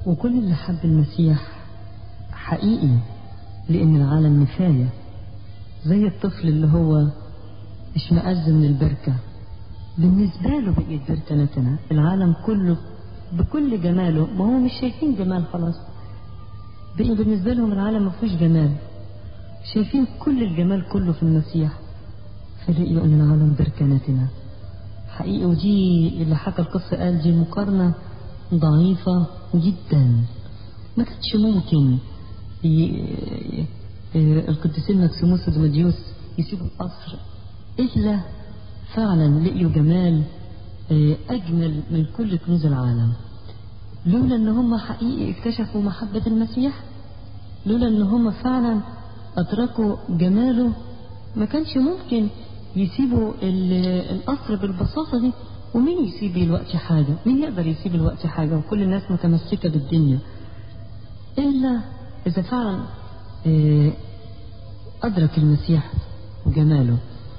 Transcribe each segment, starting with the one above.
وكل اللي حب المسيح حقيقي لأن العالم نفاية زي الطفل اللي هو اشمئز من البركة بالنسبة له بقيت بركة نتنة العالم كله بكل جماله ما هو مش شايفين جمال خلاص بقي بالنسبة لهم العالم ما فيهوش جمال شايفين كل الجمال كله في المسيح فلقيوا ان العالم بركة نتنة حقيقي ودي اللي حكى القصة قال دي مقارنة ضعيفة جدا ما كانتش ممكن ي- القديسين مكسيموس ودمديوس يسيبوا القصر إلا فعلا لقيوا جمال أجمل من كل كنوز العالم لولا ان هم حقيقي اكتشفوا محبة المسيح لولا ان هم فعلا ادركوا جماله ما كانش ممكن يسيبوا ال- القصر بالبساطة دي ومين يسيب الوقت حاجة مين يقدر يسيب الوقت حاجة وكل الناس متمسكة بالدنيا إلا إذا فعلا آه، أدرك المسيح وجماله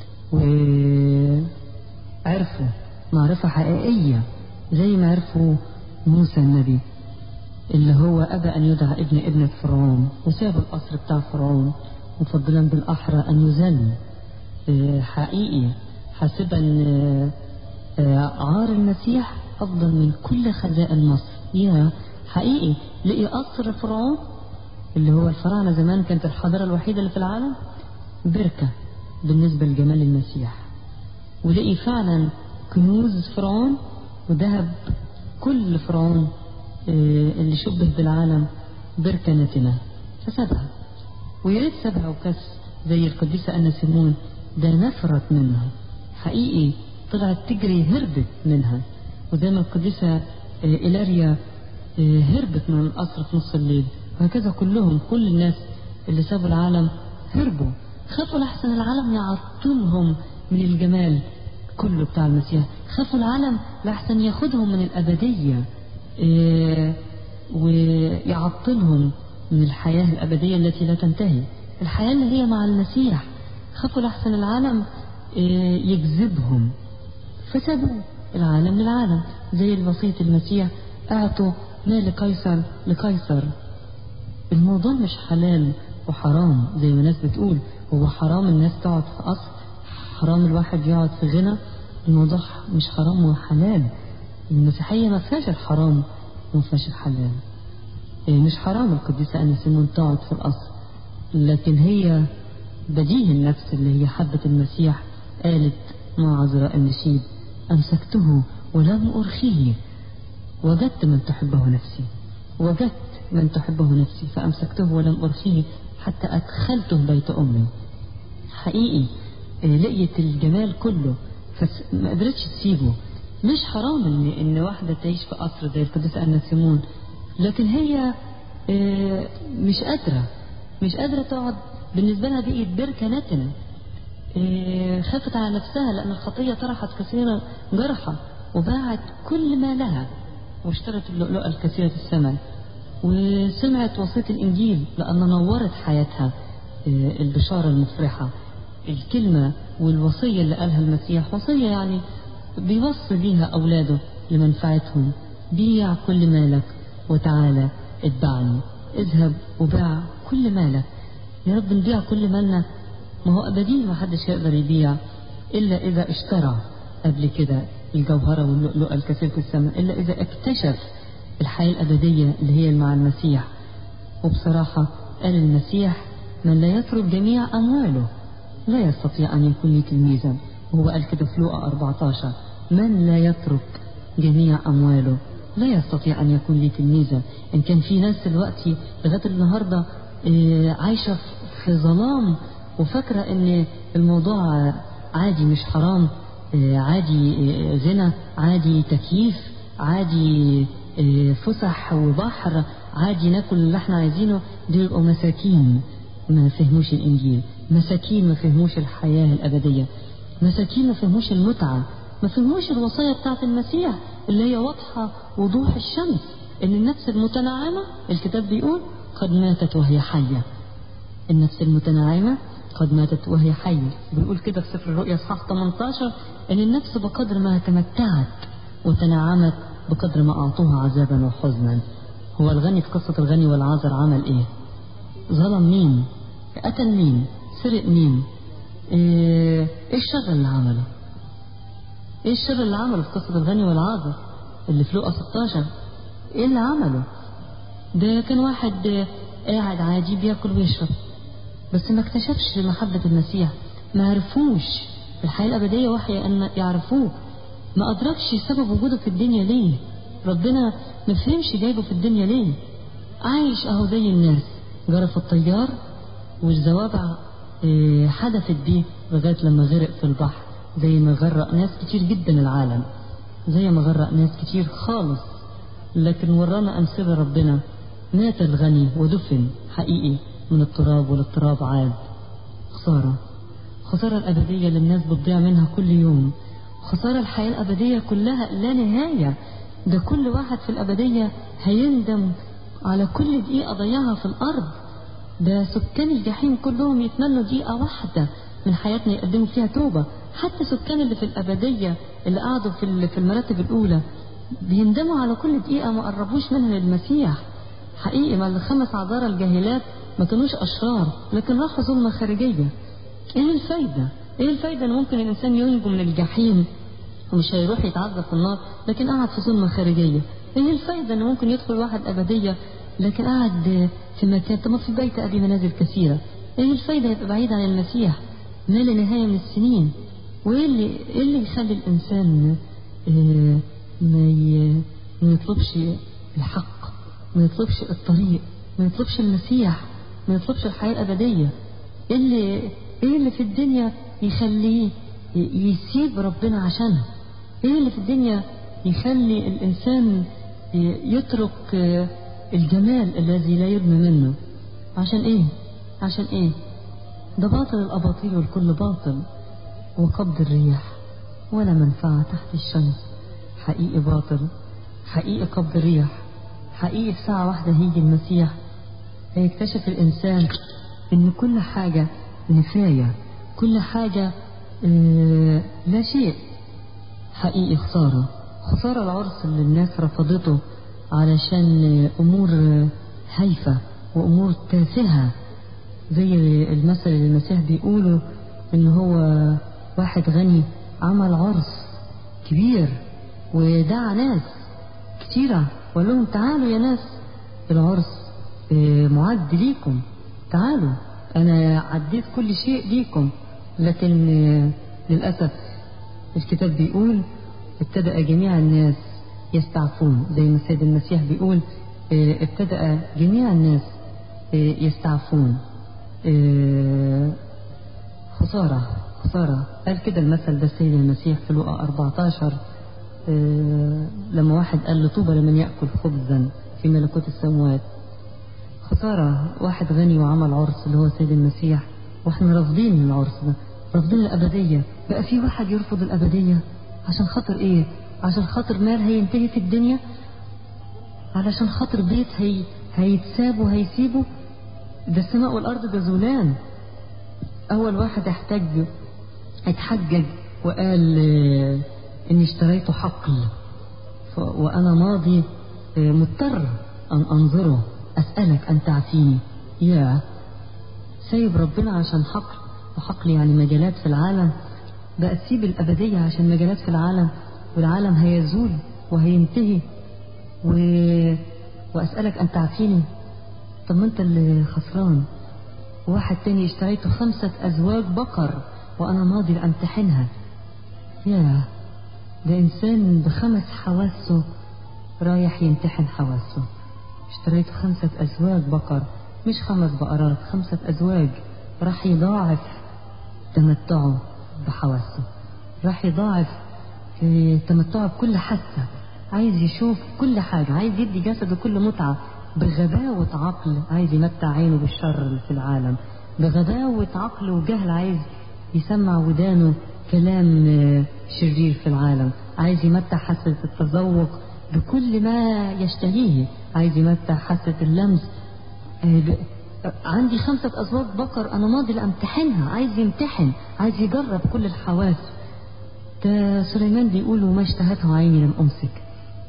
وعرفوا معرفة حقيقية زي ما عرفوا موسى النبي اللي هو أبى أن يدعى ابن ابنة فرعون وساب القصر بتاع فرعون مفضلا بالأحرى أن يذل آه، حقيقي حاسبا آه، آه، عار المسيح أفضل من كل خزائن مصر يا حقيقي لقي قصر فرعون اللي هو الفراعنة زمان كانت الحضارة الوحيدة اللي في العالم بركة بالنسبة لجمال المسيح ولقي فعلا كنوز فرعون وذهب كل فرعون آه، اللي شبه بالعالم بركة نتنة فسابها ويا ريت سابها وكس زي القديسة أنا سيمون ده نفرت منها حقيقي طلعت تجري هربت منها وزي ما القديسة آه، إيلاريا آه، هربت من القصر في نص الليل وهكذا كلهم كل الناس اللي سابوا العالم هربوا خافوا لحسن العالم يعطلهم من الجمال كله بتاع المسيح خافوا العالم لحسن ياخدهم من الأبدية إيه، ويعطلهم من الحياة الأبدية التي لا تنتهي الحياة اللي هي مع المسيح خافوا لحسن العالم إيه، يجذبهم فسابوا العالم للعالم زي الوصية المسيح أعطوا ما لقيصر لقيصر الموضوع مش حلال وحرام زي ما الناس بتقول هو حرام الناس تقعد في قصر حرام الواحد يقعد في غنى الموضوع مش حرام وحلال المسيحية ما فيهاش الحرام وما فيهاش الحلال إيه مش حرام القديسة أن سيمون تقعد في القصر لكن هي بديه النفس اللي هي حبة المسيح قالت مع عذراء النشيد أمسكته ولم أرخيه وجدت من تحبه نفسي وجدت من تحبه نفسي فأمسكته ولم أرخيه حتى أدخلته بيت أمي حقيقي آه، لقيت الجمال كله فما قدرتش تسيبه مش حرام ان ان واحده تعيش في قصر زي القديسه أنا سيمون لكن هي آه، مش قادره مش قادره تقعد بالنسبه لها بقيت بركه نتنه آه، خافت على نفسها لأن الخطية طرحت كثيرا جرحا وباعت كل ما لها واشترت اللؤلؤة الكثيرة الثمن وسمعت وصية الإنجيل لأن نورت حياتها آه، البشارة المفرحة الكلمة والوصية اللي قالها المسيح وصية يعني بيوصي بيها أولاده لمنفعتهم بيع كل مالك وتعالى اتبعني اذهب وباع كل مالك يا رب نبيع كل مالنا ما هو أبدي ما حدش يقدر يبيع إلا إذا اشترى قبل كده الجوهرة واللؤلؤة الكثير في السماء إلا إذا اكتشف الحياة الأبدية اللي هي مع المسيح وبصراحة قال المسيح من لا يترك جميع أمواله لا يستطيع أن يكون لي تلميذا وهو قال كده في لوقا 14 من لا يترك جميع أمواله لا يستطيع أن يكون لي تلميذا إن كان في ناس دلوقتي لغاية النهاردة آه، عايشة في ظلام وفاكرة إن الموضوع عادي مش حرام آه، عادي آه، زنا عادي تكييف عادي آه، فسح وبحر عادي ناكل اللي احنا عايزينه دول يبقوا مساكين ما فهموش الإنجيل مساكين ما فهموش الحياة الأبدية مساكين ما فهموش المتعة ما فهموش الوصايا بتاعت المسيح اللي هي واضحة وضوح الشمس إن النفس المتنعمة الكتاب بيقول قد ماتت وهي حية النفس المتنعمة قد ماتت وهي حية بيقول كده في سفر الرؤيا اصحاح 18 ان النفس بقدر ما تمتعت وتنعمت بقدر ما اعطوها عذابا وحزنا هو الغني في قصة الغني والعازر عمل ايه ظلم مين قتل مين سرق مين ايه إيه الشر اللي عمله ايه الشر اللي عمله في قصة الغني والعازر اللي في لقا 16 ايه اللي عمله ده كان واحد آه، قاعد عادي بياكل ويشرب بس ما اكتشفش محبة المسيح ما عرفوش الحياة الأبدية وحي أن يعرفوه ما أدركش سبب وجوده في الدنيا ليه ربنا ما فهمش جايبه في الدنيا ليه عايش أهو زي الناس جرف الطيار والزوابع آه، حدثت بيه لغاية لما غرق في البحر زي ما غرق ناس كتير جدا العالم زي ما غرق ناس كتير خالص لكن ورانا أمثلة ربنا مات الغني ودفن حقيقي من التراب والاضطراب عاد خسارة خسارة الأبدية اللي الناس بتضيع منها كل يوم خسارة الحياة الأبدية كلها لا نهاية ده كل واحد في الأبدية هيندم على كل دقيقة ضيعها في الأرض ده سكان الجحيم كلهم يتمنوا دقيقة واحدة من حياتنا يقدموا فيها توبة حتى سكان اللي في الأبدية اللي قعدوا في ال- في المراتب الأولى بيندموا على كل دقيقة ما قربوش منها للمسيح حقيقي ما الخمس عذارى الجاهلات ما كانوش أشرار لكن راحوا ظلمة خارجية ايه الفايدة ايه الفايدة ان ممكن الانسان ينجو من الجحيم ومش هيروح يتعذب في النار لكن قاعد في ظلمة خارجية ايه الفايدة ان ممكن يدخل واحد ابدية لكن قاعد في مكان طب ما في بيت ابي منازل كثيرة ايه الفايدة يبقى بعيد عن المسيح ما لا نهاية من السنين وايه اللي ايه اللي يخلي الانسان آه، ما ي- ما يطلبش الحق ما يطلبش الطريق ما يطلبش المسيح ما يطلبش الحياة الأبدية ايه اللي ايه اللي في الدنيا يخليه ي- يسيب ربنا عشانها ايه اللي في الدنيا يخلي الانسان ي- يترك آه، الجمال الذي لا يبنى منه عشان ايه عشان ايه ده باطل الاباطيل والكل باطل وقبض الريح ولا منفعة تحت الشمس حقيقي باطل حقيقي قبض الريح حقيقي في ساعة واحدة هيجي المسيح هيكتشف الإنسان إن كل حاجة نفاية كل حاجة آه، لا شيء حقيقي خسارة خسارة العرس اللي الناس رفضته علشان آه، أمور آه، هايفة وأمور تافهة زي المثل اللي المسيح بيقوله إن هو واحد غني عمل عرس كبير ودعا ناس كتيرة وقال لهم تعالوا يا ناس العرس آه، معد ليكم تعالوا أنا عديت كل شيء ليكم لكن آه، للأسف الكتاب بيقول ابتدأ جميع الناس يستعفون زي ما السيد المسيح بيقول آه، ابتدأ جميع الناس آه، يستعفون آه، خسارة خسارة قال كده المثل ده السيد المسيح في لقا 14 آه، لما واحد قال له طوبى لمن يأكل خبزا في ملكوت السماوات خسارة واحد غني وعمل عرس اللي هو سيد المسيح واحنا رافضين العرس ده رافضين الأبدية بقى في واحد يرفض الأبدية عشان خاطر ايه عشان خاطر مال هينتهي في الدنيا علشان خاطر بيت هي هيتساب وهيسيبه ده السماء والأرض ده زولان أول واحد احتج اتحجج وقال آه، إني اشتريت حقل ف- وأنا ماضي آه، مضطر أن أنظره أسألك أن تعفيني يا سايب ربنا عشان حقل وحقل يعني مجالات في العالم بقى تسيب الأبدية عشان مجالات في العالم والعالم هيزول وهينتهي و... وأسألك أن تعفيني طب ما أنت اللي خسران واحد تاني اشتريته خمسة أزواج بقر وأنا ماضي لأمتحنها يا ده إنسان بخمس حواسه رايح يمتحن حواسه اشتريت خمسة أزواج بقر مش خمس بقرات خمسة أزواج راح يضاعف تمتعه بحواسه راح يضاعف اه، تمتعه بكل حاسة عايز يشوف كل حاجة عايز يدي جسده كل متعة بغباوة عقل عايز يمتع عينه بالشر اللي في العالم بغباوة عقل وجهل عايز يسمع ودانه كلام اه، شرير في العالم عايز يمتع حاسة التذوق بكل ما يشتهيه عايز يمتع حاسة اللمس آه، ب- آه، عندي خمسة أزواج بقر أنا ماضي لأمتحنها عايز يمتحن عايز يجرب كل الحواس ده سليمان بيقول وما اشتهته عيني لم أمسك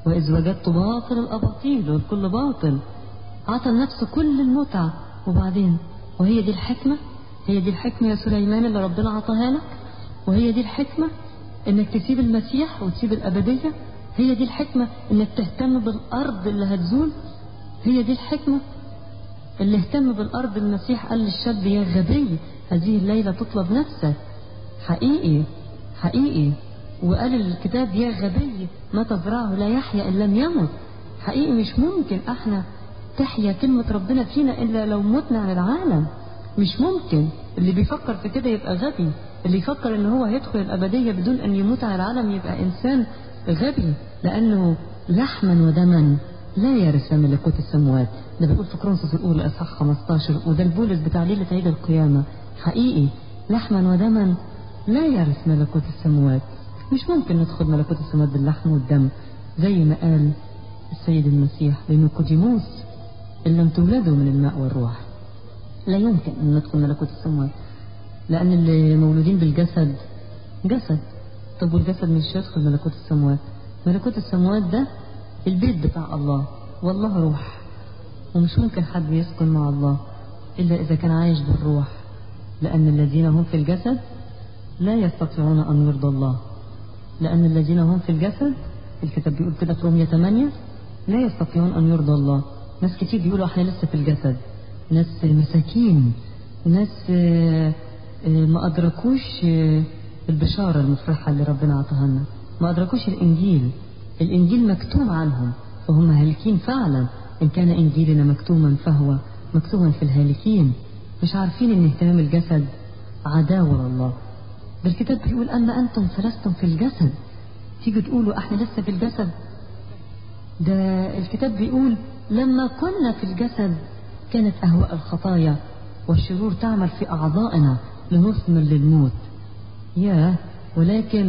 وإذ وجدت باطل الأباطيل والكل باطل عطى نفسه كل المتعة وبعدين وهي دي الحكمة هي دي الحكمة يا سليمان اللي ربنا عطاها لك وهي دي الحكمة انك تسيب المسيح وتسيب الأبدية هي دي الحكمة انك تهتم بالأرض اللي هتزول هي دي الحكمة اللي اهتم بالأرض المسيح قال للشاب يا غبي هذه الليلة تطلب نفسك حقيقي حقيقي وقال الكتاب يا غبي ما تزرعه لا يحيا إن لم يمت حقيقي مش ممكن احنا تحيا كلمة ربنا فينا إلا لو متنا عن العالم مش ممكن اللي بيفكر في كده يبقى غبي اللي يفكر ان هو هيدخل الأبدية بدون أن يموت على العالم يبقى إنسان غبي لأنه لحما ودما لا يرث ملكوت السماوات ده بيقول في كرونسوس الأولى إصحاح 15 وده البولس بتاع ليلة عيد القيامة حقيقي لحما ودما لا يرث ملكوت السماوات مش ممكن ندخل ملكوت السماوات باللحم والدم زي ما قال السيد المسيح لنيقوديموس إن لم تولدوا من الماء والروح لا يمكن أن ندخل ملكوت السماوات لأن اللي مولودين بالجسد جسد طب والجسد مش يدخل ملكوت السماوات ملكوت السماوات ده البيت بتاع الله والله روح ومش ممكن حد يسكن مع الله إلا إذا كان عايش بالروح لأن الذين هم في الجسد لا يستطيعون أن يرضى الله لأن الذين هم في الجسد الكتاب بيقول كده في رومية 8 لا يستطيعون أن يرضى الله ناس كتير بيقولوا احنا لسه في الجسد ناس مساكين ناس ما أدركوش البشارة المفرحة اللي ربنا عطاها لنا ما أدركوش الإنجيل الإنجيل مكتوم عنهم فهم هالكين فعلا إن كان إنجيلنا مكتوما فهو مكتوما في الهالكين مش عارفين إن اهتمام الجسد عداوة لله بالكتاب بيقول أما أنتم فلستم في الجسد تيجي تقولوا احنا لسه في الجسد ده الكتاب بيقول لما كنا في الجسد كانت أهواء الخطايا والشرور تعمل في أعضائنا لنثمر للموت يا ولكن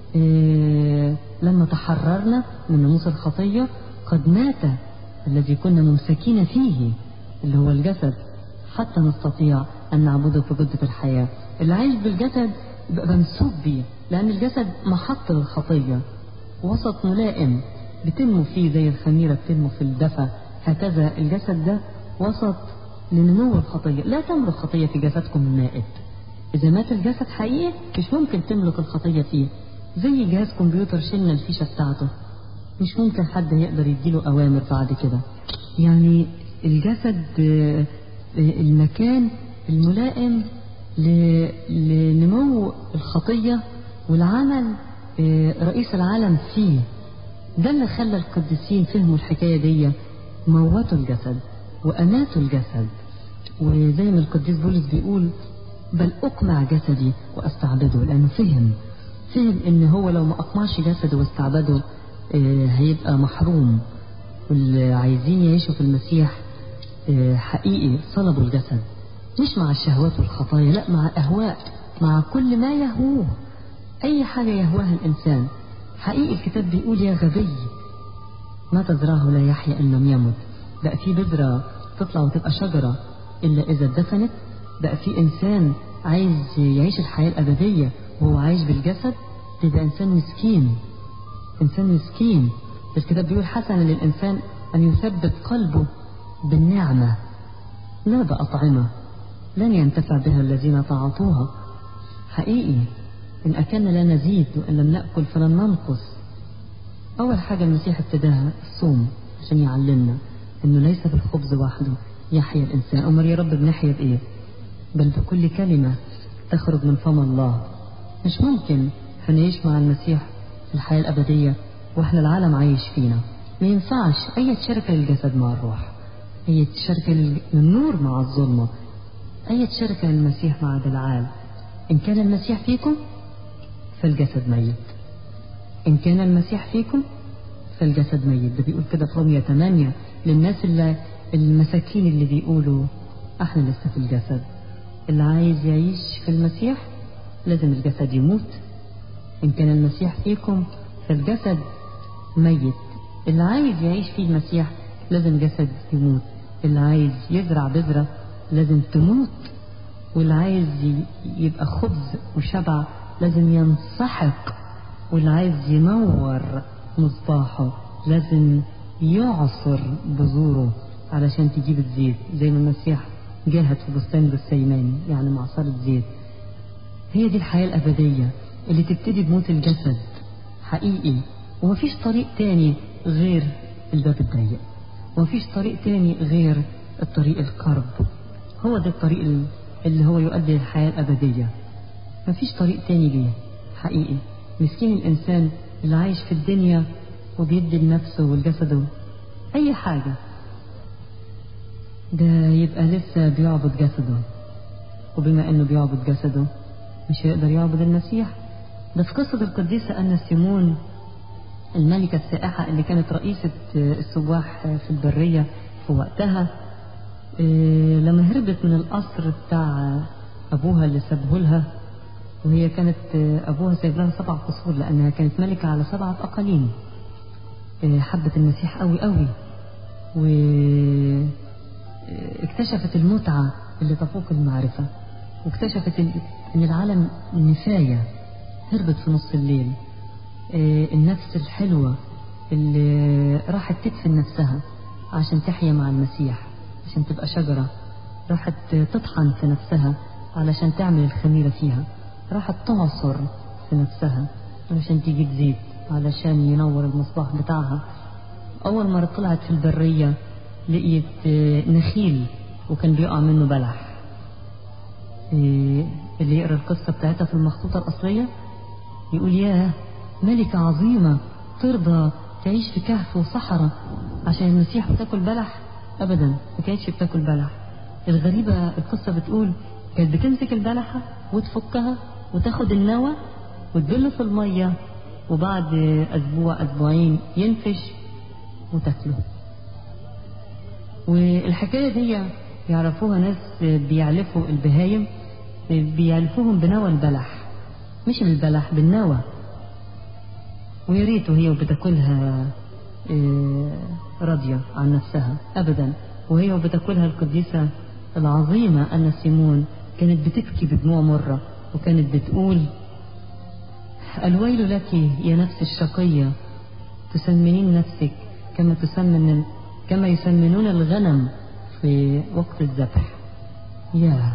إيه لما تحررنا من ناموس الخطية قد مات الذي كنا ممسكين فيه اللي هو الجسد حتى نستطيع أن نعبده في جدة الحياة اللي عايش بالجسد يبقى ممسوك بيه لأن الجسد محط للخطية وسط ملائم بتنمو فيه زي الخميرة بتنمو في الدفا هكذا الجسد ده وسط لنمو الخطية لا تملك خطية في جسدكم المائت إذا مات الجسد حقيقي مش ممكن تملك الخطية فيه زي جهاز كمبيوتر شلنا الفيشة بتاعته مش ممكن حد يقدر يديله أوامر بعد كده يعني الجسد المكان الملائم لنمو الخطية والعمل رئيس العالم فيه ده اللي خلى القديسين فهموا الحكاية دي موتوا الجسد وأماتوا الجسد وزي ما القديس بولس بيقول بل أقمع جسدي وأستعبده لأنه فهم فهم إن هو لو ما أقمعش جسده واستعبده هيبقى محروم واللي عايزين يعيشوا في المسيح حقيقي صلبوا الجسد مش مع الشهوات والخطايا لا مع الأهواء مع كل ما يهوه أي حاجة يهواها الإنسان حقيقي الكتاب بيقول يا غبي ما تزرعه لا يحيا إن لم يمت بقى في بذرة تطلع وتبقى شجرة إلا إذا اتدفنت بقى في إنسان عايز يعيش الحياة الأبدية وهو عايش بالجسد تبقى إنسان مسكين إنسان مسكين الكتاب بيقول حسنا للإنسان أن يثبت قلبه بالنعمة لا بأطعمة لن ينتفع بها الذين تعاطوها حقيقي إن أكلنا لا نزيد وإن لم نأكل فلن ننقص أول حاجة المسيح ابتداها الصوم عشان يعلمنا إنه ليس بالخبز وحده يحيا الإنسان أمر يا رب بنحيا بإيه بل بكل كلمة تخرج من فم الله مش ممكن هنعيش مع المسيح في الحياة الأبدية وإحنا العالم عايش فينا ما ينفعش أي شركة للجسد مع الروح أي شركة للنور مع الظلمة أي شركة للمسيح مع بلعال إن كان المسيح فيكم فالجسد ميت إن كان المسيح فيكم فالجسد ميت ده بيقول كده في رومية 8 للناس اللي المساكين اللي بيقولوا احنا لسه في الجسد اللي عايز يعيش في المسيح لازم الجسد يموت إن كان المسيح فيكم فالجسد ميت اللي عايز يعيش فيه المسيح لازم جسد يموت اللي عايز يزرع بذرة لازم تموت واللي عايز يبقى خبز وشبع لازم ينسحق واللي عايز ينور مصباحه لازم يعصر بذوره علشان تجيب الزيت زي ما المسيح جاهد في بستان جثيماني يعني معصرة زيت هي دي الحياة الأبدية اللي تبتدي بموت الجسد حقيقي ومفيش طريق تاني غير الباب الضيق ومفيش طريق تاني غير الطريق الكرب هو ده الطريق اللي هو يؤدي للحياة الأبدية مفيش طريق تاني ليه حقيقي مسكين الإنسان اللي عايش في الدنيا وبيدي لنفسه ولجسده أي حاجة ده يبقى لسه بيعبد جسده وبما انه بيعبد جسده مش هيقدر يعبد المسيح ده في قصة القديسة أن سيمون الملكة السائحة اللي كانت رئيسة السواح في البرية في وقتها لما هربت من القصر بتاع أبوها اللي سابه لها وهي كانت أبوها سايب لها سبع قصور لأنها كانت ملكة على سبعة أقاليم حبت المسيح قوي قوي واكتشفت المتعة اللي تفوق المعرفة واكتشفت ان العالم نفاية هربت في نص الليل النفس الحلوة اللي راحت تدفن نفسها عشان تحيا مع المسيح عشان تبقى شجرة راحت تطحن في نفسها علشان تعمل الخميرة فيها راحت تعصر في نفسها علشان تجيب زيت علشان ينور المصباح بتاعها أول مرة طلعت في البرية لقيت نخيل وكان بيقع منه بلح اللي يقرأ القصة بتاعتها في المخطوطة الأصلية يقول ياه ملكة عظيمة ترضى تعيش في كهف وصحراء عشان المسيح وتاكل بلح أبدا ما كانتش بتاكل بلح الغريبة القصة بتقول كانت بتمسك البلحة وتفكها وتاخد النوى وتدله في المية وبعد أسبوع أسبوعين ينفش وتاكله والحكاية دي يعرفوها ناس بيعلفوا البهايم بيعلفوهم بنوى البلح مش بالبلح بالنوى ويا ريته هي وبتاكلها راضية عن نفسها أبدا وهي وبتاكلها القديسة العظيمة أن سيمون كانت بتبكي بدموع مرة وكانت بتقول الويل لك يا نفس الشقية تسمنين نفسك كما تسمن كما يسمنون الغنم في وقت الذبح يا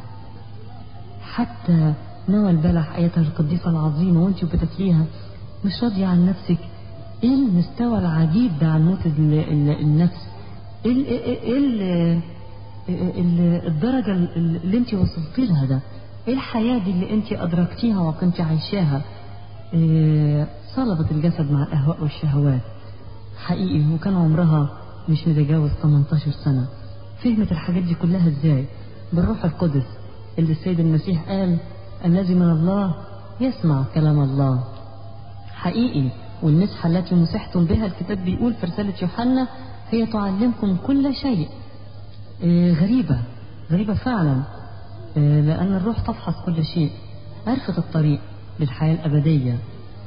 حتى نوى البلح آيتها القديسة العظيمة وانت بتاكليها مش راضية عن نفسك ايه المستوى العجيب ده عن موت النفس ايه ايه ايه الدرجة اللي انت وصلتي لها ده ايه الحياة دي اللي انت ادركتيها وكنت عايشاها إيه صلبت الجسد مع الاهواء والشهوات حقيقي وكان عمرها مش متجاوز 18 سنة فهمت الحاجات دي كلها ازاي بالروح القدس اللي السيد المسيح قال الذي من الله يسمع كلام الله حقيقي والمسحة التي مسحتم بها الكتاب بيقول في رسالة يوحنا هي تعلمكم كل شيء إيه غريبة غريبة فعلا إيه لأن الروح تفحص كل شيء عرفت الطريق للحياة الأبدية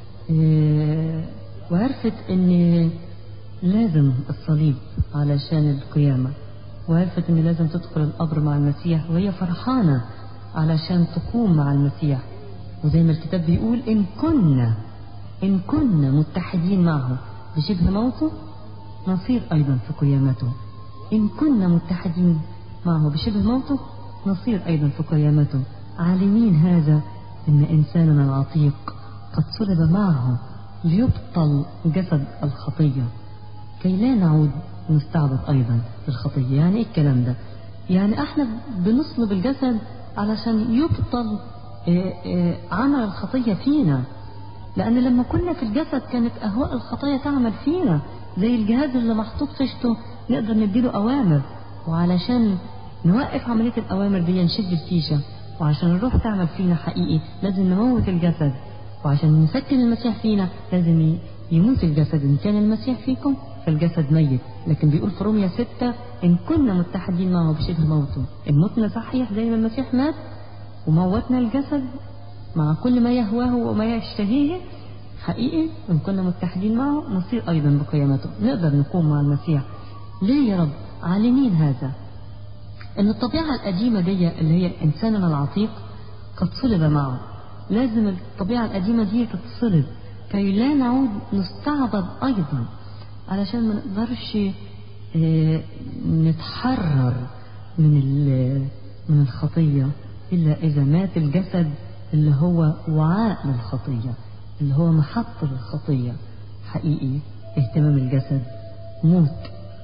إيه وعرفت ان لازم الصليب علشان القيامة وعرفت ان لازم تدخل القبر مع المسيح وهي فرحانة علشان تقوم مع المسيح وزي ما الكتاب بيقول ان كنا ان كنا متحدين معه بشبه موته نصير ايضا في قيامته ان كنا متحدين معه بشبه موته نصير ايضا في قيامته عالمين هذا ان انساننا العتيق قد صلب معه ليبطل جسد الخطية كي لا نعود نستعبد أيضا في الخطية يعني إيه الكلام ده يعني احنا بنصلب الجسد علشان يبطل إيه إيه عمل الخطية فينا لأن لما كنا في الجسد كانت أهواء الخطايا تعمل فينا زي الجهاز اللي محطوط فيشته نقدر نديله أوامر وعلشان نوقف عملية الأوامر دي نشد الفيشة وعشان الروح تعمل فينا حقيقي لازم نموت الجسد وعشان نسكن المسيح فينا لازم يموت الجسد إن كان المسيح فيكم فالجسد ميت لكن بيقول في رومية ستة إن كنا متحدين معه بشبه موته إن متنا صحيح زي ما المسيح مات وموتنا الجسد مع كل ما يهواه وما يشتهيه حقيقي إن كنا متحدين معه نصير أيضا بقيامته نقدر نقوم مع المسيح ليه يا رب عالمين هذا إن الطبيعة القديمة دي اللي هي إنساننا العتيق قد صلب معه لازم الطبيعة القديمة دي تتصلب كي لا نعود نستعبد أيضا علشان ما نقدرش آه، نتحرر من ال- من الخطية إلا إذا مات الجسد اللي هو وعاء للخطية اللي هو محط للخطية حقيقي اهتمام الجسد موت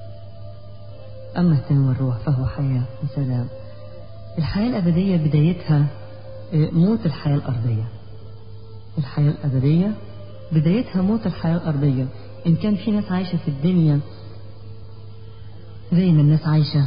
أما اهتمام الروح فهو حياة وسلام الحياة الأبدية بدايتها آه، موت الحياة الأرضية الحياة الأبدية بدايتها موت الحياة الأرضية إن كان في ناس عايشة في الدنيا زي ما الناس عايشة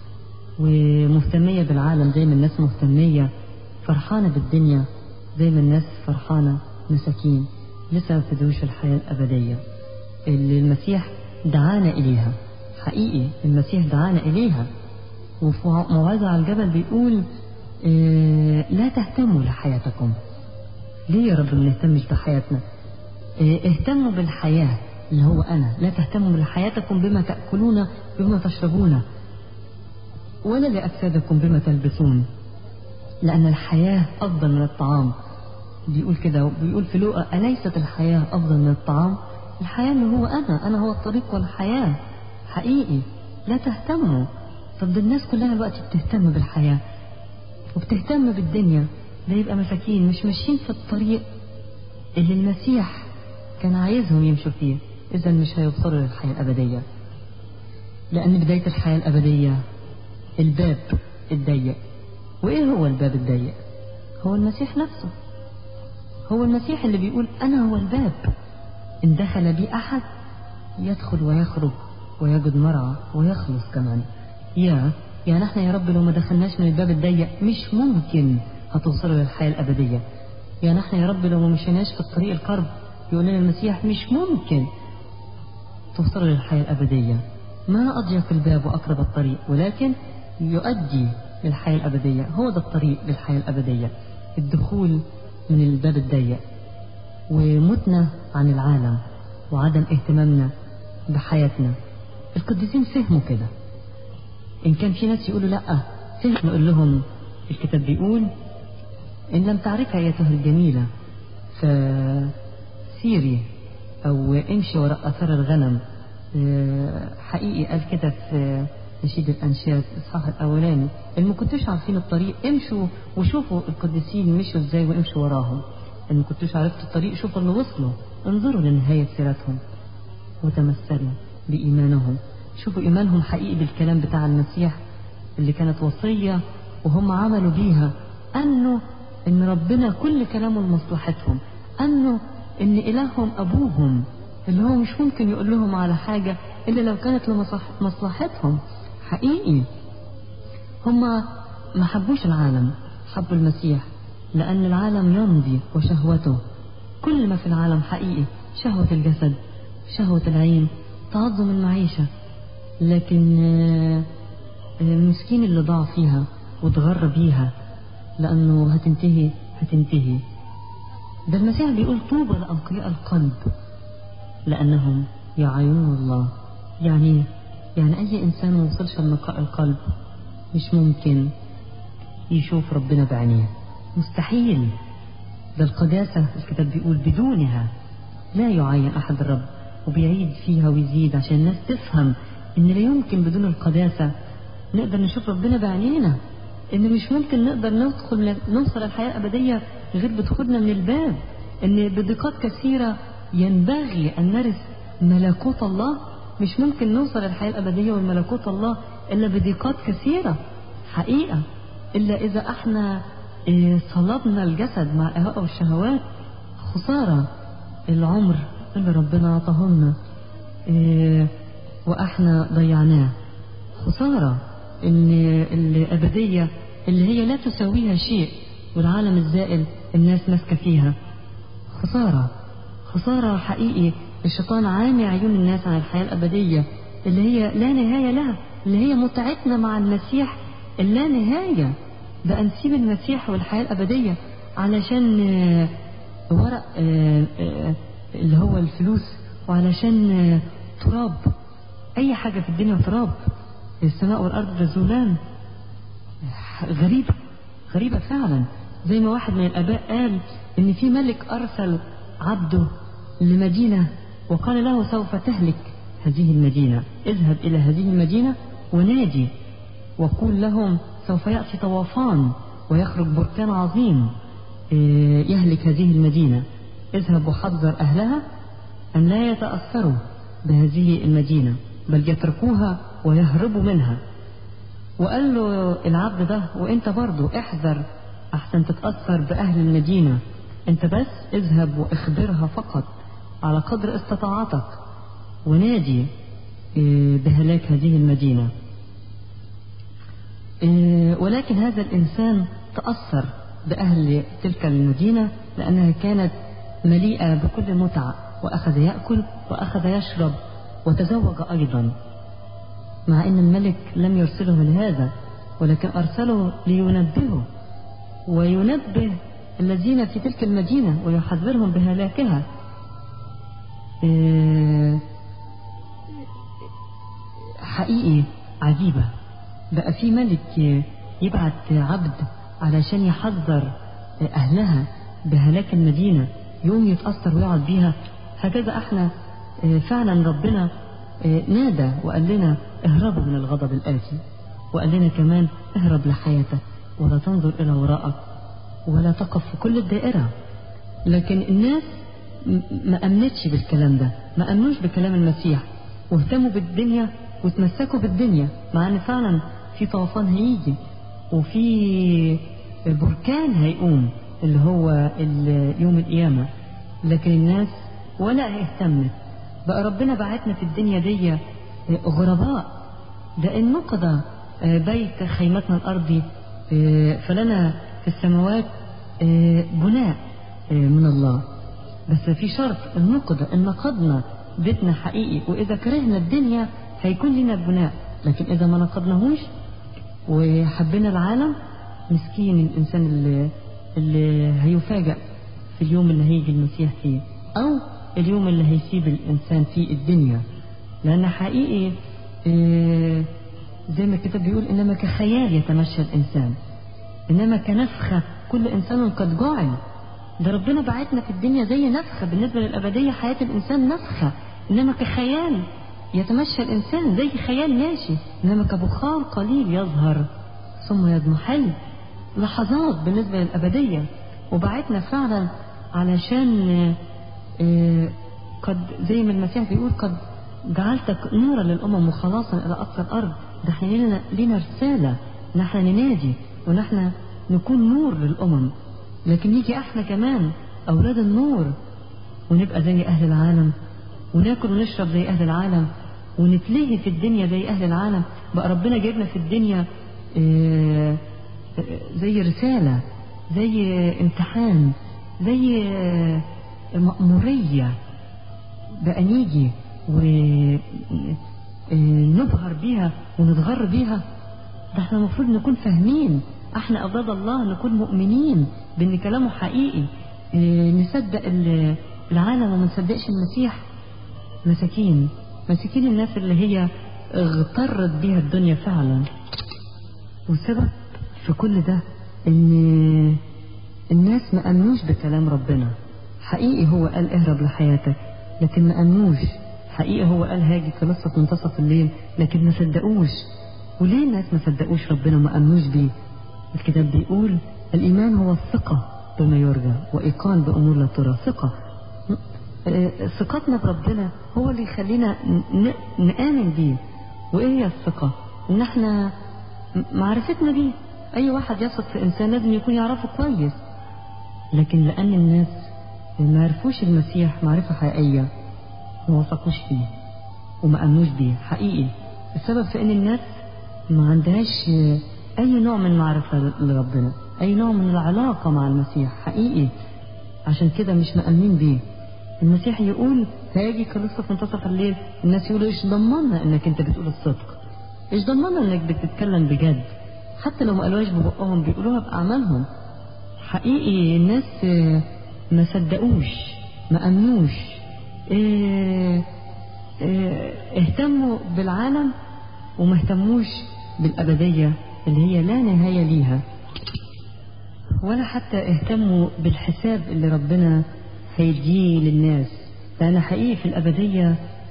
ومهتمية بالعالم زي ما الناس مهتمية فرحانة بالدنيا زي ما الناس فرحانة مساكين لسه ما ابتدوش الحياة الأبدية اللي المسيح دعانا إليها حقيقي المسيح دعانا إليها وفي موعظة على الجبل بيقول آه، لا تهتموا لحياتكم ليه يا رب ما نهتمش بحياتنا آه، اهتموا بالحياة اللي هو أنا لا تهتموا لحياتكم بما تأكلون بما تشربون ولا لأجسادكم بما تلبسون لأن الحياة أفضل من الطعام بيقول كده بيقول في لوقا أليست الحياة أفضل من الطعام الحياة اللي هو أنا أنا هو الطريق والحياة حقيقي لا تهتموا طب ده الناس كلها دلوقتي بتهتم بالحياة وبتهتم بالدنيا ده يبقى مساكين مش ماشيين في الطريق اللي المسيح كان عايزهم يمشوا فيه إذا مش هيوصلوا للحياة الأبدية لأن بداية الحياة الأبدية الباب الضيق وإيه هو الباب الضيق؟ هو المسيح نفسه هو المسيح اللي بيقول أنا هو الباب إن دخل بي أحد يدخل ويخرج ويجد مرعى ويخلص كمان يا يعني احنا يا رب لو ما دخلناش من الباب الضيق مش ممكن هتوصلوا للحياة الأبدية يعني احنا يا رب لو ما مشيناش في الطريق القرب يقول لنا المسيح مش ممكن توصلوا للحياة الأبدية ما أضيق الباب وأقرب الطريق ولكن يؤدي للحياة الأبدية هو ده الطريق للحياة الأبدية الدخول من الباب الضيق ومتنا عن العالم وعدم اهتمامنا بحياتنا القديسين فهموا كده إن كان في ناس يقولوا لأ فهم نقول لهم الكتاب بيقول إن لم تعرفها أيتها الجميلة فسيري أو امشي وراء أثر الغنم آه، حقيقي قال كده في نشيد الأنشاد الإصحاح الأولاني إن ما كنتوش عارفين الطريق امشوا وشوفوا القديسين مشوا إزاي وامشوا وراهم إن ما كنتوش عرفتوا الطريق شوفوا اللي وصلوا انظروا لنهاية سيرتهم وتمثلوا بإيمانهم شوفوا إيمانهم حقيقي بالكلام بتاع المسيح اللي كانت وصية وهم عملوا بيها أنه إن ربنا كل كلامه لمصلحتهم أنه إن إلههم أبوهم اللي هو مش ممكن يقول لهم على حاجة إلا لو كانت لمصلحتهم حقيقي هم ما حبوش العالم حبوا المسيح لأن العالم يمضي وشهوته كل ما في العالم حقيقي شهوة الجسد شهوة العين تعظم المعيشة لكن آه، آه، المسكين اللي ضاع فيها واتغر بيها لأنه هتنتهي هتنتهي ده المسيح بيقول طوبى لأنقياء القلب لأنهم يعيون الله يعني يعني أي إنسان ما وصلش لنقاء القلب مش ممكن يشوف ربنا بعينيه مستحيل ده القداسة الكتاب بيقول بدونها لا يعين أحد الرب وبيعيد فيها ويزيد عشان الناس تفهم إن لا يمكن بدون القداسة نقدر نشوف ربنا بعينينا إن مش ممكن نقدر ندخل نوصل الحياة الأبدية غير بدخولنا من الباب إن بدقات كثيرة ينبغي أن نرث ملكوت الله مش ممكن نوصل الحياة الأبدية والملكوت الله إلا بضيقات كثيرة حقيقة إلا إذا احنا إيه، صلبنا الجسد مع الإهواء والشهوات خسارة العمر اللي ربنا عطاه لنا إيه، وإحنا ضيعناه خسارة إن الأبدية اللي هي لا تساويها شيء والعالم الزائل الناس ماسكة فيها خسارة خسارة حقيقي الشيطان عامي عيون الناس عن الحياة الأبدية اللي هي لا نهاية لها اللي هي متعتنا مع المسيح اللا نهاية بقى نسيب المسيح والحياة الأبدية علشان آه، ورق آه، آه، اللي هو الفلوس وعلشان آه، تراب أي حاجة في الدنيا تراب السماء والأرض يزولان غريبة غريبة فعلا زي ما واحد من الآباء قال إن في ملك أرسل عبده لمدينة وقال له سوف تهلك هذه المدينة اذهب إلى هذه المدينة ونادي وقول لهم سوف يأتي طوافان ويخرج بركان عظيم إيه، يهلك هذه المدينة اذهب وحذر أهلها أن لا يتأثروا بهذه المدينة بل يتركوها ويهربوا منها وقال له العبد ده وانت برضو احذر احسن تتأثر بأهل المدينة انت بس اذهب واخبرها فقط على قدر استطاعتك ونادي إيه، بهلاك هذه المدينة إيه، ولكن هذا الإنسان تأثر بأهل تلك المدينة لأنها كانت مليئة بكل متعة وأخذ يأكل وأخذ يشرب وتزوج أيضا مع أن الملك لم يرسله لهذا ولكن أرسله لينبهه وينبه الذين في تلك المدينة ويحذرهم بهلاكها إيه، حقيقي عجيبة بقى في ملك يبعت عبد علشان يحذر أهلها بهلاك المدينة يوم يتأثر ويقعد بيها هكذا احنا اه، فعلا ربنا اه، نادى وقال لنا اهربوا من الغضب الآتي وقال لنا كمان اهرب لحياتك ولا تنظر إلى وراءك ولا تقف في كل الدائرة لكن الناس م- ما أمنتش بالكلام ده ما أمنوش بكلام المسيح واهتموا بالدنيا وتمسكوا بالدنيا مع ان فعلا في طوفان هيجي وفي بركان هيقوم اللي هو ال- يوم القيامة لكن الناس ولا اهتمت بقى ربنا بعتنا في الدنيا دي غرباء ده إن نقض بيت خيمتنا الأرضي فلنا في السماوات بناء من الله بس في شرط النقد إن نقضنا بيتنا حقيقي وإذا كرهنا الدنيا هيكون لنا البناء لكن إذا ما نقضناهوش وحبينا العالم مسكين الإنسان اللي, اللي هيفاجأ في اليوم اللي هيجي المسيح فيه أو اليوم اللي هيسيب الإنسان فيه الدنيا لأن حقيقي إيه زي ما الكتاب بيقول إنما كخيال يتمشى الإنسان إنما كنفخة كل إنسان قد جعل ده ربنا بعتنا في الدنيا زي نفخة بالنسبة للأبدية حياة الإنسان نفخة إنما كخيال يتمشى الإنسان زي خيال ماشي إنما كبخار قليل يظهر ثم يضمحل لحظات بالنسبة للأبدية وبعتنا فعلا علشان آه، قد زي ما المسيح بيقول قد جعلتك نورا للأمم وخلاصا إلى أقصى الأرض ده احنا لنا, لنا رسالة نحن ننادي ونحن نكون نور للأمم لكن نيجي احنا كمان أولاد النور ونبقى زي أهل العالم وناكل ونشرب زي أهل العالم ونتلهي في الدنيا زي أهل العالم بقى ربنا جايبنا في الدنيا آه، آه، زي رسالة زي امتحان زي آه، مأمورية بقى نيجي ونبهر بيها ونتغر بيها ده احنا المفروض نكون فاهمين احنا أولاد الله نكون مؤمنين بان كلامه حقيقي اه، نصدق ال- العالم وما نصدقش المسيح مساكين مساكين الناس اللي هي اغترت بيها الدنيا فعلا والسبب في كل ده ان الناس ما امنوش بكلام ربنا حقيقي هو قال اهرب لحياتك لكن ما امنوش حقيقي هو قال هاجي كنصة منتصف الليل لكن ما صدقوش وليه الناس ما صدقوش ربنا وما امنوش بيه الكتاب بيقول الايمان هو الثقة بما يرجى وايقان بامور لا ترى ثقة آه، ثقتنا بربنا هو اللي يخلينا ن- نآمن بيه وايه هي الثقة ان احنا م- معرفتنا بيه اي واحد يثق في انسان لازم يكون يعرفه كويس لكن لان الناس ما عرفوش المسيح معرفة حقيقية ما وثقوش فيه وما امنوش بيه حقيقي السبب في ان الناس ما عندهاش آه، اي نوع من معرفة لربنا اي نوع من العلاقة مع المسيح حقيقي عشان كده مش مأمنين بيه المسيح يقول هاجي كنصة في منتصف الليل الناس يقولوا ايش ضمننا انك انت بتقول الصدق ايش ضمننا انك بتتكلم بجد حتى لو ما قالوهاش ببقهم بيقولوها بأعمالهم حقيقي الناس آه، ما صدقوش ما أمنوش آه، آه، اهتموا بالعالم وما اهتموش بالأبدية اللي هي لا نهاية ليها ولا حتى اهتموا بالحساب اللي ربنا هيديه للناس لأن حقيقي في الأبدية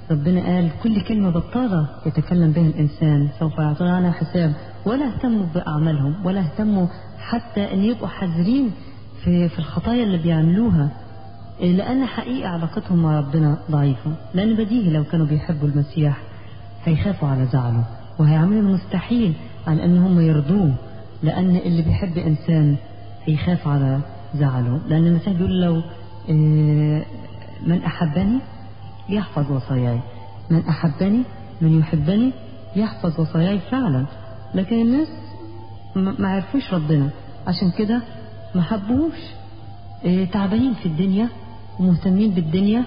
ربنا قال كل كلمة بطالة يتكلم بها الإنسان سوف يعطون عنها حساب ولا اهتموا بأعمالهم ولا اهتموا حتى أن يبقوا حذرين في, في الخطايا اللي بيعملوها لأن حقيقة علاقتهم مع ربنا ضعيفة لأن بديهي لو كانوا بيحبوا المسيح هيخافوا على زعله وهيعملوا المستحيل عن أن هم يرضوه لأن اللي بيحب إنسان هيخاف على زعله لأن المسيح بيقول لو من أحبني يحفظ وصاياي من أحبني من يحبني يحفظ وصاياي فعلا لكن الناس ما عرفوش ربنا عشان كده ما حبوش تعبانين في الدنيا ومهتمين بالدنيا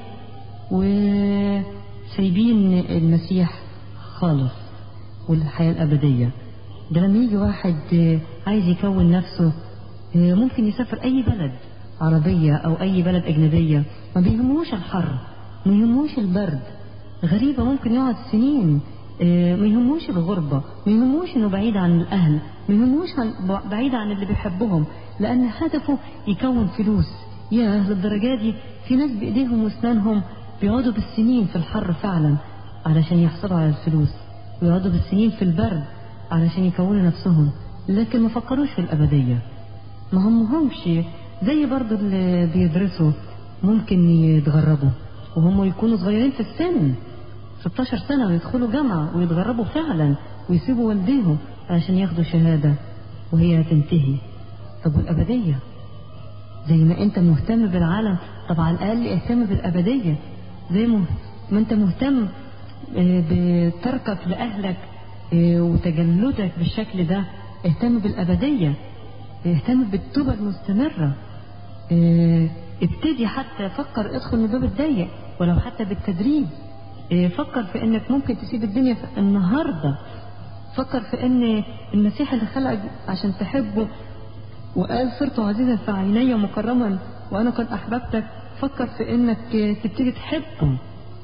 وسايبين المسيح خالص والحياة الأبدية ده لما يجي واحد عايز يكون نفسه ممكن يسافر أي بلد عربية أو أي بلد أجنبية ما بيهموش الحر ما يهموش البرد غريبة ممكن يقعد سنين ما يهموش الغربة ما يهموش انه بعيد عن الاهل ما يهموش بعيد عن اللي بيحبهم لان هدفه يكون فلوس يا للدرجة دي في ناس بايديهم واسنانهم بيقعدوا بالسنين في الحر فعلا علشان يحصلوا على الفلوس ويقعدوا بالسنين في البرد علشان يكونوا نفسهم لكن ما فكروش في الابدية ما همهمش زي برضو اللي بيدرسوا ممكن يتغربوا وهم يكونوا صغيرين في السن 16 سنة ويدخلوا جامعة ويتغربوا فعلا ويسيبوا والديهم عشان ياخدوا شهادة وهي هتنتهي طب والأبدية زي ما انت مهتم بالعالم طب على الأقل اهتم بالأبدية زي ما انت مهتم بتركك لأهلك وتجلدك بالشكل ده اهتم بالأبدية اهتم بالتوبة المستمرة ابتدي حتى فكر ادخل من الباب الضيق ولو حتى بالتدريب فكر في انك ممكن تسيب الدنيا في النهارده فكر في ان المسيح اللي خلقك عشان تحبه وقال صرت عزيزا في عيني مكرما وانا قد احببتك فكر في انك تبتدي تحبه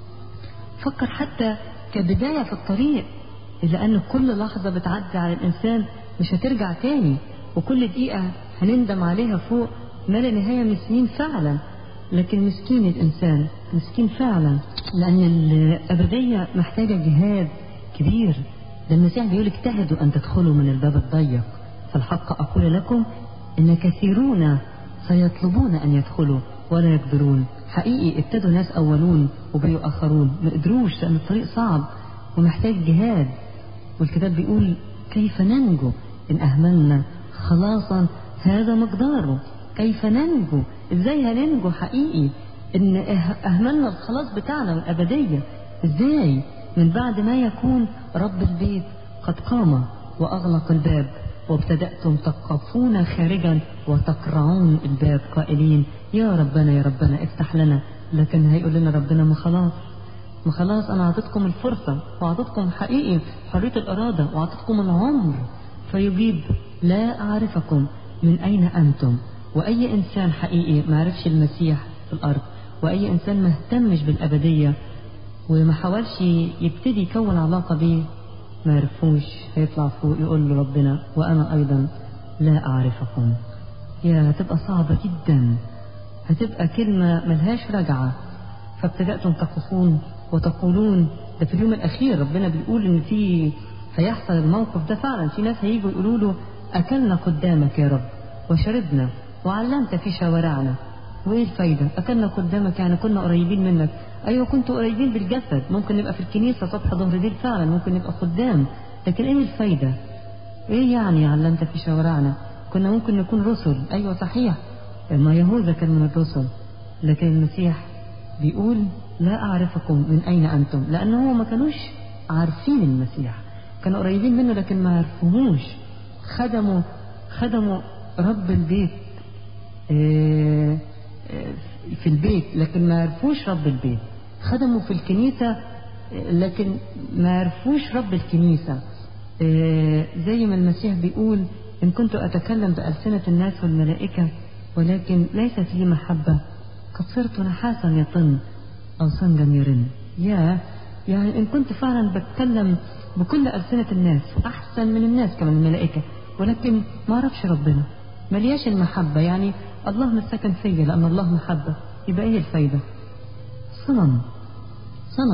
فكر حتى كبدايه في الطريق لان كل لحظه بتعدي على الانسان مش هترجع تاني وكل دقيقه هنندم عليها فوق ما لا نهايه من السنين فعلا لكن مسكين الإنسان مسكين فعلا لأن الأبدية محتاجة جهاد كبير ده المسيح بيقول اجتهدوا أن تدخلوا من الباب الضيق فالحق أقول لكم إن كثيرون سيطلبون أن يدخلوا ولا يقدرون حقيقي ابتدوا ناس أولون وبقوا آخرون ما قدروش لأن الطريق صعب ومحتاج جهاد والكتاب بيقول كيف ننجو إن أهملنا خلاصا هذا مقداره كيف ننجو ازاي هننجو حقيقي ان اهملنا الخلاص بتاعنا والابدية ازاي من بعد ما يكون رب البيت قد قام واغلق الباب وابتدأتم تقفون خارجا وتقرعون الباب قائلين يا ربنا يا ربنا افتح لنا لكن هيقول لنا ربنا ما خلاص ما خلاص انا اعطيتكم الفرصة واعطيتكم حقيقي حرية الارادة واعطيتكم العمر فيجيب لا اعرفكم من اين انتم وأي إنسان حقيقي ما عرفش المسيح في الأرض وأي إنسان ما اهتمش بالأبدية وما حاولش يبتدي يكون علاقة بيه ما عرفوش هيطلع فوق يقول له ربنا وأنا أيضا لا أعرفكم يا هتبقى صعبة جدا هتبقى كلمة ملهاش رجعة فابتدأتم تقفون وتقولون ده في اليوم الأخير ربنا بيقول إن في هيحصل الموقف ده فعلا في ناس هيجوا يقولوا له أكلنا قدامك يا رب وشربنا وعلمت في شوارعنا وايه الفايدة اكلنا قدامك يعني كنا قريبين منك ايوه كنتوا قريبين بالجسد ممكن نبقى في الكنيسة صبح ظهر ليل فعلا ممكن نبقى قدام لكن ايه الفايدة ايه يعني علمت في شوارعنا كنا ممكن نكون رسل ايوه صحيح ما يهوذا كان من الرسل لكن المسيح بيقول لا اعرفكم من اين انتم لانه ما كانوش عارفين المسيح كانوا قريبين منه لكن ما عرفوهوش خدموا خدموا رب البيت في البيت لكن ما عرفوش رب البيت خدموا في الكنيسة لكن ما عرفوش رب الكنيسة زي ما المسيح بيقول إن كنت أتكلم بألسنة الناس والملائكة ولكن ليست لي محبة قد صرت نحاسا يطن أو صنجا يرن يا يعني إن كنت فعلا بتكلم بكل ألسنة الناس أحسن من الناس كمان الملائكة ولكن ما أعرفش ربنا ملياش المحبة يعني الله مش ساكن فيا لأن الله محبة يبقى إيه الفايدة؟ صنم صنم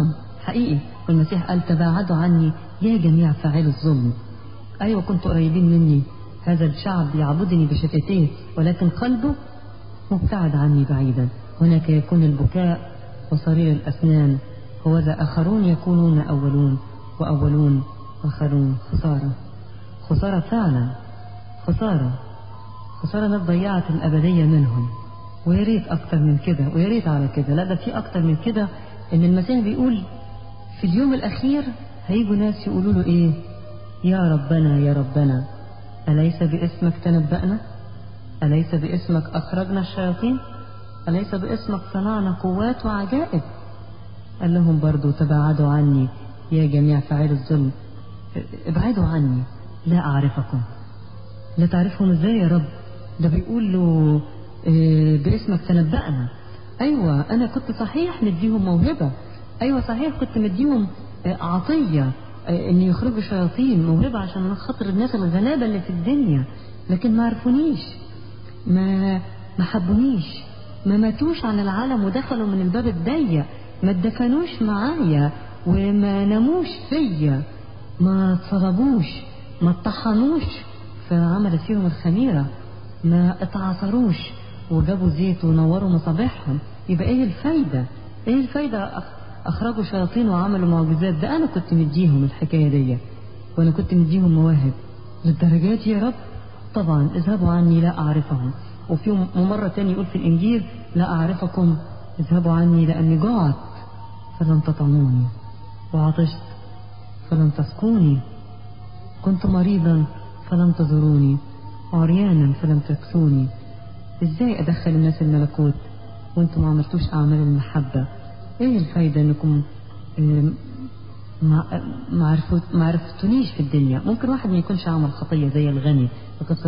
حقيقي والمسيح قال تباعدوا عني يا جميع فاعلي الظلم أيوة كنتوا قريبين مني هذا الشعب يعبدني بشفتيه ولكن قلبه مبتعد عني بعيدا هناك يكون البكاء وصرير الأسنان وذا آخرون يكونون أولون وأولون آخرون خسارة خسارة فعلا خسارة خسارة ناس ضيعت الأبدية منهم ويا ريت أكتر من كده ويا ريت على كده لا ده في أكتر من كده إن المسيح بيقول في اليوم الأخير هيجوا ناس يقولوا له إيه يا ربنا يا ربنا أليس باسمك تنبأنا أليس باسمك أخرجنا الشياطين أليس باسمك صنعنا قوات وعجائب قال لهم برضو تباعدوا عني يا جميع فاعل الظلم ابعدوا عني لا أعرفكم لا تعرفهم ازاي يا رب ده بيقول له إيه باسمك تنبأنا أيوة أنا كنت صحيح مديهم موهبة أيوة صحيح كنت مديهم عطية ان يخرجوا شياطين موهبة عشان خاطر الناس الغلابة اللي في الدنيا لكن ما عرفونيش ما ما حبونيش ما ماتوش عن العالم ودخلوا من الباب الضيق ما اتدفنوش معايا وما ناموش فيا ما اتصلبوش ما اتطحنوش فعملت فيهم الخميرة ما اتعصروش وجابوا زيت ونوروا مصابيحهم يبقى ايه الفايدة ايه الفايدة اخرجوا شياطين وعملوا معجزات ده انا كنت مديهم الحكايه دي وانا كنت مديهم مواهب للدرجات يا رب طبعا اذهبوا عني لا اعرفهم وفي مرة تاني يقول في الانجيل لا اعرفكم اذهبوا عني لاني جعت فلم تطعموني وعطشت فلم تسقوني كنت مريضا فلم تزوروني عريانا فلم تكسوني ازاي ادخل الناس الملكوت وانتم ما عملتوش اعمال المحبه ايه الفايدة انكم ما عرفت ما عرفتونيش في الدنيا ممكن واحد ما يكونش عمل خطية زي الغني في قصة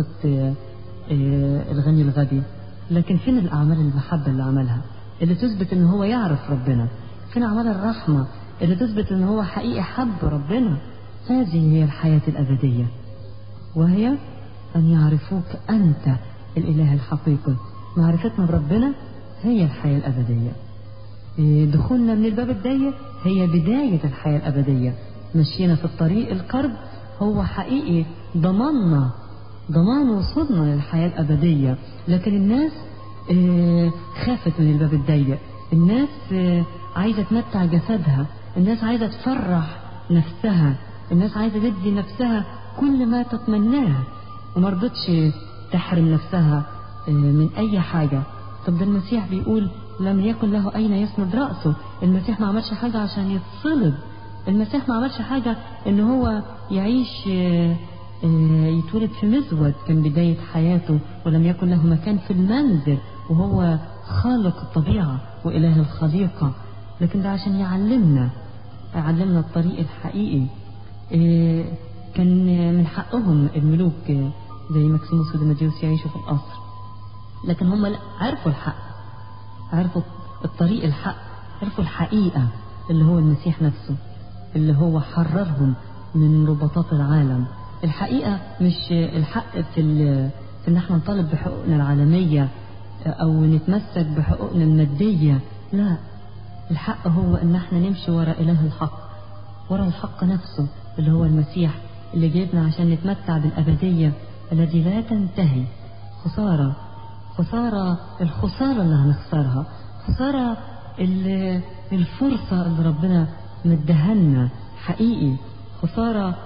الغني الغبي لكن فين الأعمال المحبة اللي عملها اللي تثبت ان هو يعرف ربنا فين أعمال الرحمة اللي تثبت ان هو حقيقي حب ربنا هذه هي الحياة الأبدية وهي أن يعرفوك أنت الإله الحقيقي معرفتنا بربنا هي الحياة الأبدية دخولنا من الباب الضيق هي بداية الحياة الأبدية مشينا في الطريق القرب هو حقيقي ضماننا ضمان وصولنا للحياة الأبدية لكن الناس خافت من الباب الضيق الناس عايزة تمتع جسدها الناس عايزة تفرح نفسها الناس عايزة تدي نفسها كل ما تتمناه ومرضتش تحرم نفسها من أي حاجة طب ده المسيح بيقول لم يكن له أين يسند رأسه المسيح ما عملش حاجة عشان يتصلب المسيح ما عملش حاجة ان هو يعيش يتولد في مزود كان بداية حياته ولم يكن له مكان في المنزل وهو خالق الطبيعة وإله الخليقة لكن ده عشان يعلمنا يعلمنا الطريق الحقيقي كان من حقهم الملوك زي مكسيموس وديماديوس يعيشوا في القصر لكن هم عرفوا الحق عرفوا الطريق الحق عرفوا الحقيقة اللي هو المسيح نفسه اللي هو حررهم من رباطات العالم الحقيقة مش الحق في, في ان احنا نطالب بحقوقنا العالمية او نتمسك بحقوقنا المادية لا الحق هو ان احنا نمشي وراء اله الحق وراء الحق نفسه اللي هو المسيح اللي جايبنا عشان نتمتع بالابدية التي لا تنتهي خسارة خسارة الخسارة اللي هنخسرها خسارة الفرصة اللي ربنا مدهنا حقيقي خسارة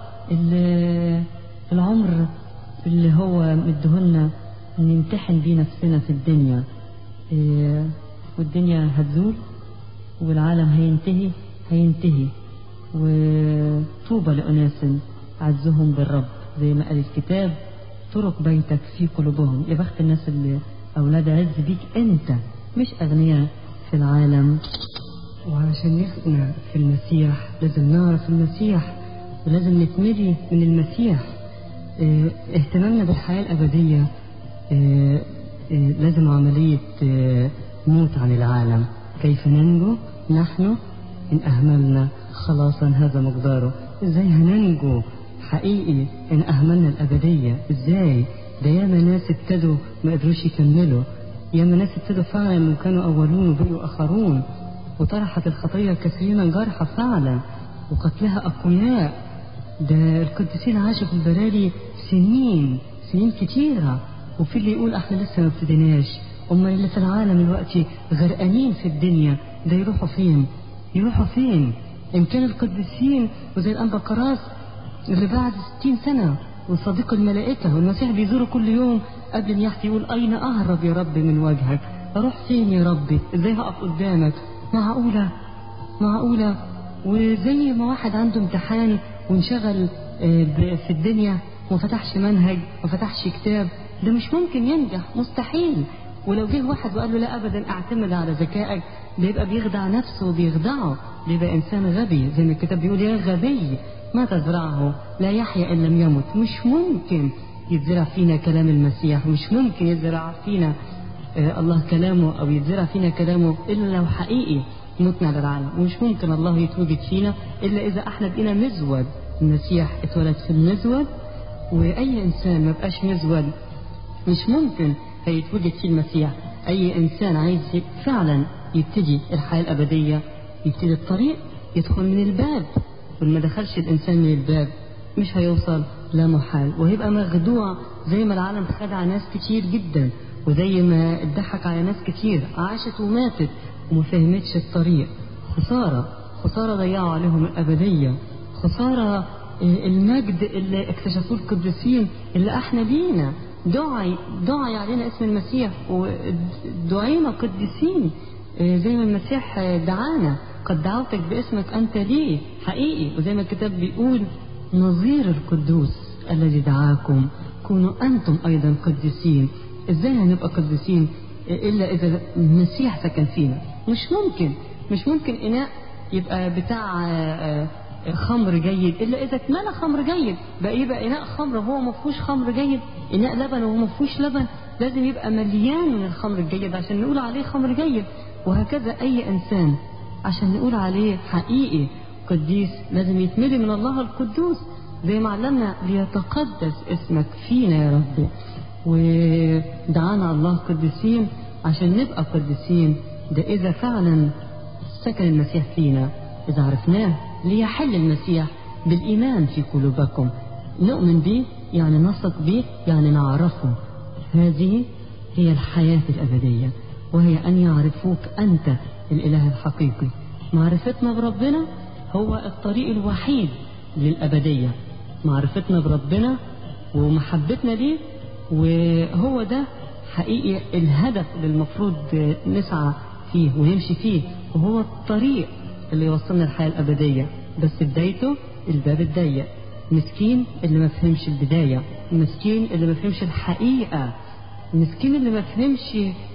العمر اللي هو مدهنا نمتحن بيه نفسنا في الدنيا والدنيا هتزول والعالم هينتهي هينتهي وطوبى لأناس عزهم بالرب زي ما قال الكتاب طرق بيتك في قلوبهم يا بخت الناس اللي أولاد عز بيك أنت مش أغنياء في العالم وعشان نخدنا في المسيح لازم نعرف المسيح ولازم نتملي من المسيح اه اهتمامنا بالحياة الأبدية اه اه لازم عملية موت عن العالم كيف ننجو نحن إن أهملنا خلاصا هذا مقداره إزاي هننجو حقيقي إن أهملنا الأبدية إزاي ده ياما ناس ابتدوا ما قدروش يكملوا ياما ناس ابتدوا فعلا وكانوا أولون وبقوا آخرون وطرحت الخطية كثيرين جرحى فعلا وقتلها أقوياء ده القديسين عاشوا في البراري سنين سنين كتيرة وفي اللي يقول احنا لسه ما ابتديناش امال اللي في العالم دلوقتي غرقانين في الدنيا ده يروحوا فين يروحوا فين ان كان القديسين وزي الانبا كراس اللي بعد ستين سنة وصديق الملائكة والمسيح بيزوره كل يوم قبل ان يحكي يقول اين اهرب يا رب من وجهك اروح فين يا ربي ازاي هقف قدامك معقولة معقولة وزي ما واحد عنده امتحان وانشغل آه، ب- في الدنيا وما فتحش منهج وما فتحش كتاب ده مش ممكن ينجح مستحيل ولو جه واحد وقال له لا ابدا اعتمد على ذكائك بيبقى بيخدع نفسه وبيخدعه بيبقى انسان غبي زي ما الكتاب بيقول يا غبي ما تزرعه لا يحيا ان لم يمت مش ممكن يتزرع فينا كلام المسيح مش ممكن يزرع فينا آه، الله كلامه او يتزرع فينا كلامه الا لو حقيقي متنا للعالم ومش ممكن الله يتوجد فينا الا اذا احنا بقينا مزود المسيح اتولد في المزود واي انسان ما بقاش مزود مش ممكن هيتوجد فيه المسيح اي انسان عايز فعلا يبتدي الحياه الابديه يبتدي الطريق يدخل من الباب واللي ما دخلش الانسان من الباب مش هيوصل لا محال وهيبقى مخدوع زي ما العالم خدع ناس كتير جدا وزي ما اتضحك على ناس كتير عاشت وماتت وما فهمتش الطريق خساره خساره ضيعوا عليهم الابديه خساره آه، المجد اللي اكتشفوه القديسين اللي احنا بينا دعي دعي علينا اسم المسيح ودعينا قديسين آه، زي ما المسيح آه، دعانا قد دعوتك باسمك انت ليه حقيقي وزي ما الكتاب بيقول نظير القدوس الذي دعاكم كونوا انتم ايضا قديسين ازاي هنبقى قديسين آه، الا اذا المسيح سكن فينا مش ممكن مش ممكن اناء يبقى بتاع آه، آه، خمر جيد الا اذا اتملى خمر جيد بقى يبقى اناء خمر وهو ما فيهوش خمر جيد اناء لبن وهو ما فيهوش لبن لازم يبقى مليان من الخمر الجيد عشان نقول عليه خمر جيد وهكذا اي انسان عشان نقول عليه حقيقي قديس لازم يتملي من الله القدوس زي ما علمنا ليتقدس اسمك فينا يا رب ودعانا الله قديسين عشان نبقى قديسين ده اذا فعلا سكن المسيح فينا إذا عرفناه ليحل المسيح بالإيمان في قلوبكم نؤمن به يعني نثق به يعني نعرفه هذه هي الحياة الأبدية وهي أن يعرفوك أنت الإله الحقيقي معرفتنا بربنا هو الطريق الوحيد للأبدية معرفتنا بربنا ومحبتنا ليه وهو ده حقيقي الهدف اللي المفروض نسعى فيه ونمشي فيه وهو الطريق اللي يوصلنا للحياة الأبدية بس بدايته الباب الضيق مسكين اللي ما فهمش البداية مسكين اللي ما فهمش الحقيقة مسكين اللي ما فهمش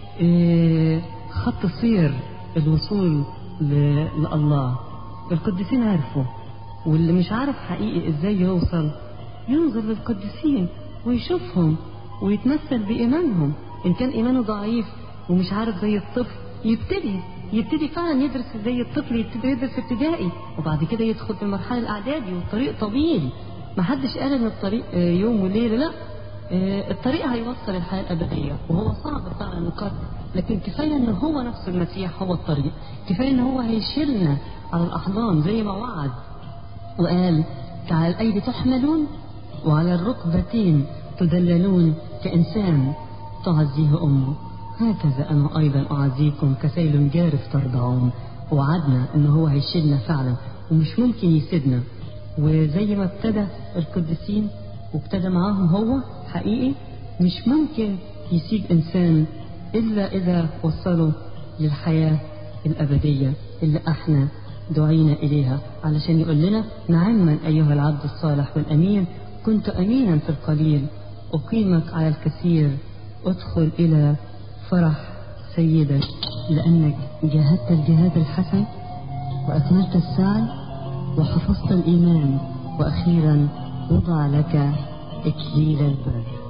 آه، خط سير الوصول ل- لله القديسين عرفوا واللي مش عارف حقيقي ازاي يوصل ينظر للقديسين ويشوفهم ويتمثل بإيمانهم إن كان إيمانه ضعيف ومش عارف زي الطفل يبتدي يبتدي فعلا يدرس زي الطفل يبتدي يدرس ابتدائي وبعد كده يدخل في المرحلة الإعدادي والطريق طويل ما حدش قال إن الطريق آه، يوم وليلة لا آه، الطريق هيوصل الحياة الأبدية وهو صعب فعلا نقرر لكن كفاية إن هو نفسه المسيح هو الطريق كفاية إن هو هيشيلنا على الأحضان زي ما وعد وقال على الأيدي تحملون وعلى الركبتين تدللون كإنسان تعزيه أمه هكذا أنا أيضا أعزيكم كسيل جارف ترضعون وعدنا إن هو هيشيلنا فعلا ومش ممكن يسيبنا وزي ما ابتدى القديسين وابتدى معاهم هو حقيقي مش ممكن يسيب إنسان إلا إذا وصله للحياة الأبدية اللي احنا دعينا إليها علشان يقول لنا نعما أيها العبد الصالح والأمين كنت أمينا في القليل أقيمك على الكثير ادخل إلى فرح سيدك لأنك جاهدت الجهاد الحسن وأكملت السعي وحفظت الإيمان وأخيرا وضع لك إكليل البر